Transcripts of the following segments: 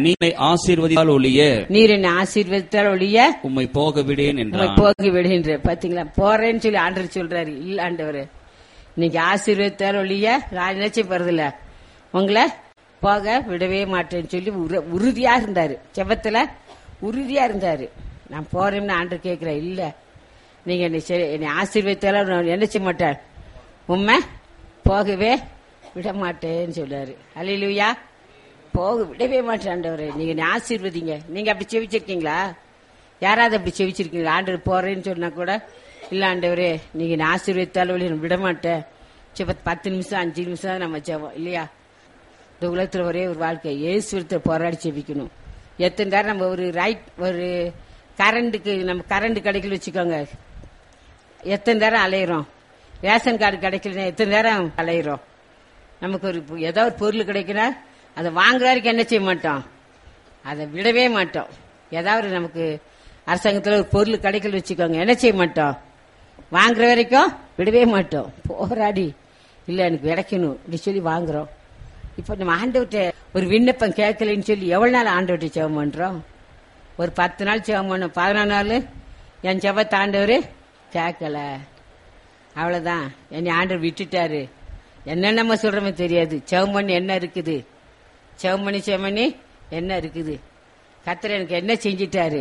நீ என்னை ஆசீர்வதித்தால் ஒழிய நீர் என்னை ஆசீர்வதித்தால் ஒழிய உம்மை போக விடேன் உம்மை என்றான் போகி விடுகின்ற பாத்தீங்களா போறேன்னு சொல்லி ஆண்டவர் சொல்றாரு இல்ல ஆண்டவர் நீங்க ஆசீர்வதித்தால் ஒழிய நான் நினைச்சு போறதில்ல உங்களை போக விடவே மாட்டேன்னு சொல்லி உறு- உறுதியா இருந்தாரு செபத்துல உறுதியா இருந்தாரு நான் போறேன்னு ஆண்டவர் கேட்கிற இல்ல நீங்க என்னை சரி- என்னை ஆசீர்வதித்தாலும் நான் என்ன செய்ய மாட்டேன் உண்மை போகவே விட மாட்டேன்னு சொல்றாரு அல்லையா போக விடவே மாட்டேன் ஆண்டவரே நீங்க என்னை ஆசீர்வதிங்க நீங்க அப்படி செவிச்சிருக்கீங்களா யாராவது அப்படி செவிச்சிருக்கீங்களா ஆண்டவர் போறேன்னு சொன்னா கூட இல்ல ஆண்டவரே நீங்க என்னை ஆசீர்வதித்தாலும் வழி நான் விட மாட்டேன் சரி, பத்து- பத்து நிமிஷம் அஞ்சு நிமிஷம் தான் நம்ம ஜெபம் இல்லையா இந்த உலகத்துல ஒரே ஒரு வாழ்க்கை இயேசுவத்தை போராடி செபிக்கணும் எத்தனை நேரம் நம்ம ஒரு ரைட் ஒரு கரண்ட்டுக்கு நம்ம கரண்ட் கிடைக்கல வச்சுக்கோங்க எத்தனை நேரம் அலையிறோம் ரேஷன் கார்டு கிடைக்கலன்னா எத்தனை நேரம் அலையிறோம் நமக்கு ஒரு பொ- ஏதோ ஒரு பொருள் கிடைக்குன்னா அதை வாங்குற வரைக்கும் என்ன செய்ய மாட்டோம் அதை விடவே மாட்டோம் ஏதாவது நமக்கு அரசாங்கத்தில் ஒரு பொருள் கிடைக்கல வச்சுக்கோங்க என்ன செய்ய மாட்டோம் வாங்குற வரைக்கும் விடவே மாட்டோம் போராடி இல்லை எனக்கு கிடைக்கணும் இப்படி சொல்லி வாங்குறோம் இப்போ நம்ம ஆண்டவர்கிட்ட ஒரு விண்ணப்பம் கேட்கலன்னு சொல்லி எவ்வளவு நாள் ஆண்டவர்கிட்ட ஜெபம் பண்றோம் ஒரு பத்து நாள் ஜெபம் பண்ணோம் பதினொன்று நாள் என் ஜெபத்தை ஆண்டவர் கேட்கல அவ்வளவுதான் என்னை ஆண்டவர் விட்டுட்டாரு என்னென்னமோ சொல்றோமே தெரியாது ஜெபம் பண்ணி என்ன இருக்குது ஜெபம் பண்ணி ஜெபம் பண்ணி என்ன இருக்குது கத்தர் எனக்கு என்ன செஞ்சிட்டாரு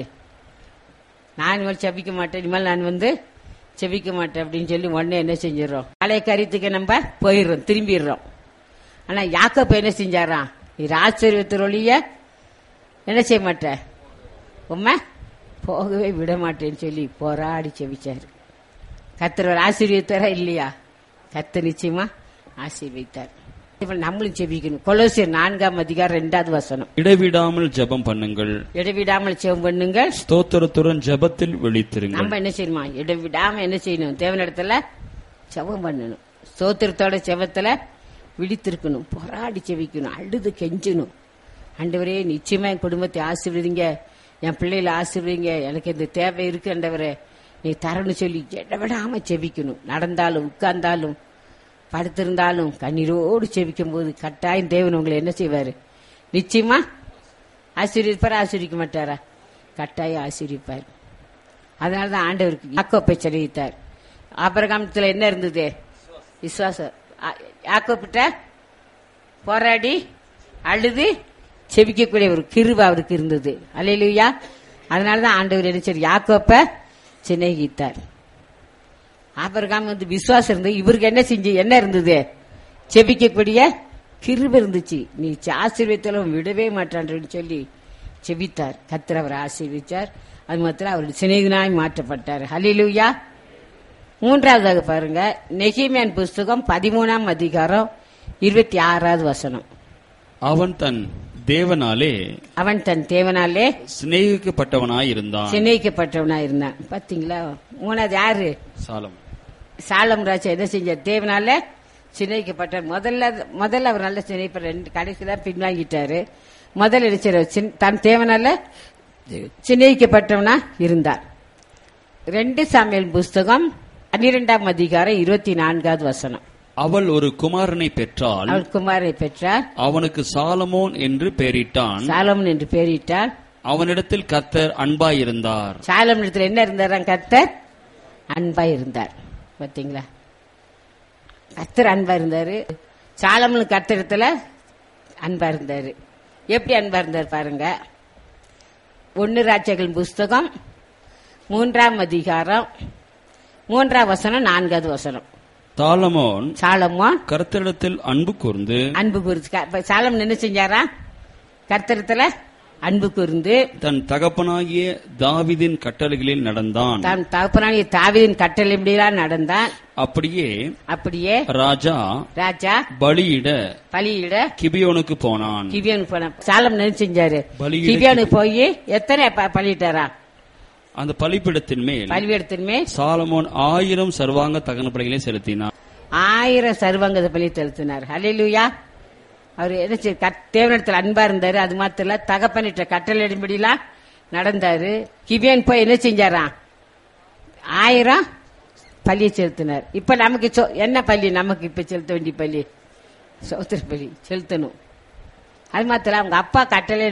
நான் இனிமேல் செபிக்க மாட்டேன் இனிமேல் நான் வந்து செபிக்க மாட்டேன் அப்படின்னு சொல்லி உடனே என்ன செஞ்சிடறோம் பழைய கருத்துக்கு நம்ம போயிடுறோம் திரும்பிடுறோம் ஆனா யாக்கோப்பு என்ன செஞ்சாராம் இது ஆச்சரியத்திரொழிய என்ன செய்ய மாட்டேன் உண்மை போகவே விட மாட்டேன்னு சொல்லி போராடி செபிச்சாரு கத்தர் ஒரு ஆசீர்வதித்தாரா இல்லையா கத்தர் நிச்சயமா ஆசீர்வதித்தார் இப்ப நம்மளும் செபிக்கணும் கொலோசியர் நான்காம் அதிகாரம் ரெண்டாவது வசனம் இடைவிடாமல் ஜெபம் பண்ணுங்கள் இடைவிடாமல் செவம் பண்ணுங்கள் ஸ்தோத்திரத்துடன் ஜெபத்தில் விழித்திருங்கள் நம்ம என்ன செய்யணுமா இடைவிடாம என்ன செய்யணும் தேவனிடத்துல செவம் பண்ணணும் சோத்திரத்தோட செவத்துல விழித்திருக்கணும் போராடி செவிக்கணும் அழுது கெஞ்சணும் ஆண்டவரே நிச்சயமா என் குடும்பத்தை ஆசீர்வதிங்க என் பிள்ளைகளை ஆசீர்வதிங்க எனக்கு இந்த தேவை இருக்கு ஆண்டவரே நீ தரணும் சொல்லி இடவிடாம செவிக்கணும் நடந்தாலும் உட்கார்ந்தாலும் படுத்திருந்தாலும் கண்ணீரோடு செவிக்கும் போது கட்டாயம் தேவன் உங்களை என்ன செய்வாரு நிச்சயமா ஆசீர்வதிப்பாரா ஆசீர்விக்க மாட்டாரா கட்டாயம் ஆசீர்விப்பார் அதனால தான் ஆண்டவருக்கு யாக்கோப்பை செலவித்தார் ஆபரகாமத்தில் என்ன இருந்தது விசுவாசம் ஆ- யாக்கோப்பிட்ட போராடி அழுது செபிக்கக்கூடிய ஒரு கிருப அவருக்கு இருந்தது அல்லையா அதனால தான் ஆண்டவர் என்ன செய்தார்? யாக்கோப்பை சிநேகித்தார் ஆபரகாம் வந்து விசுவாசம் இருந்தது இவருக்கு என்ன செஞ்சு என்ன இருந்தது செபிக்கக்கூடிய கிருப இருந்துச்சு நீ ஆசீர்வதித்தாலும் விடவே மாட்டான்னு சொல்லி செபித்தார் கத்திர அவர் ஆசீர்விச்சார் அது மாத்திரம் அவருடைய சிநேகிதனாய் மாற்றப்பட்டார் ஹலிலூயா மூன்றாவதாக பாருங்க நெகிமியான் புஸ்தகம் பதிமூணாம் அதிகாரம் இருபத்தி ஆறாவது வசனம் அவன் தன் தேவனாலே அவன் தன் தேவனாலே சிநேகிக்கப்பட்டவனாய் இருந்தான் சிநேகிக்கப்பட்டவனா இருந்தான் பாத்தீங்களா மூணாவது யாரு சாலம் சாலம் ராஜா என்ன செஞ்சார் தேவனால சிநேகிக்கப்பட்டார் முதல்ல முதல்ல அவர் நல்ல சிநேகிப்பார் ரெண்டு கடைசியில பின்வாங்கிட்டாரு முதல்ல என்ன செய்றாரு? சின்- தன் தேவனால சிநேகிக்கப்பட்டவனா இருந்தார் ரெண்டு சாமியல் புஸ்தகம் பன்னிரெண்டாம் அதிகாரம் இருபத்தி நான்காவது வசனம் அவள் ஒரு குமாரனை பெற்றால் அவள் குமாரை பெற்றார் அவனுக்கு சாலமோன் என்று பெயரிட்டான் சாலமன் என்று பெயரிட்டார் அவனிடத்தில் கர்த்தர் அன்பாயிருந்தார் சாலம் இடத்துல என்ன இருந்தாராம் கர்த்தர் அன்பா இருந்தார் பாத்தீங்களா கர்த்தர் அன்பா இருந்தாரு சாலமன் கர்த்தரத்துல அன்பா இருந்தாரு எப்படி அன்பா இருந்தார் பாருங்க ஒன்னு ராஜ்யங்கள் புஸ்தகம் மூன்றாம் அதிகாரம் மூன்றாம் வசனம் நான்காவது வசனம் சாலமோன் சாலமோன் கர்த்தரிடத்தில் அன்பு கூர்ந்து அன்பு கூர்ந்து சாலம் என்ன செஞ்சாரா கர்த்தரத்துல அன்பு கூர்ந்து தன் தகப்பனாகிய தாவிதின் கட்டளைகளில் நடந்தான் தன் தகப்பனாகிய தாவீதின் கட்டளைப்படியெல்லாம் நடந்தான் அப்படியே அப்படியே ராஜா ராஜா பலியிட பலியிட கிபியோனுக்கு போனான் கிபியானு போன சாலம் என்ன செஞ்சாரு பலியிட கிபியானு போய் எத்தனை ப- பலியிட்டாரா அந்த பலிப்பிடத்தின் மேல் பலிபீடத்தின்மே சாலமோன் ஆயிரம் சர்வாங்க தகன பலிகளை செலுத்தினான் ஆயிரம் சர்வங்கத பலி செலுத்தினார் ஹalleluya அவர் என்ன செய்ய கத்- தேவனிடத்தில் அன்பா இருந்தாரு அது மாத்திரம் இல்ல தகப்பனிட்ட கட்டளையின்படிலாம் நடந்தாரு கிபியான் போய் என்ன செஞ்சாராம் ஆயிரம் பலியை செலுத்தினார் இப்ப நமக்கு சொ- என்ன பள்ளி நமக்கு இப்ப செலுத்த வேண்டிய பள்ளி சோத்திர பலி செலுத்தணும் அது மாத்திரம் அவங்க அப்பா கட்டளை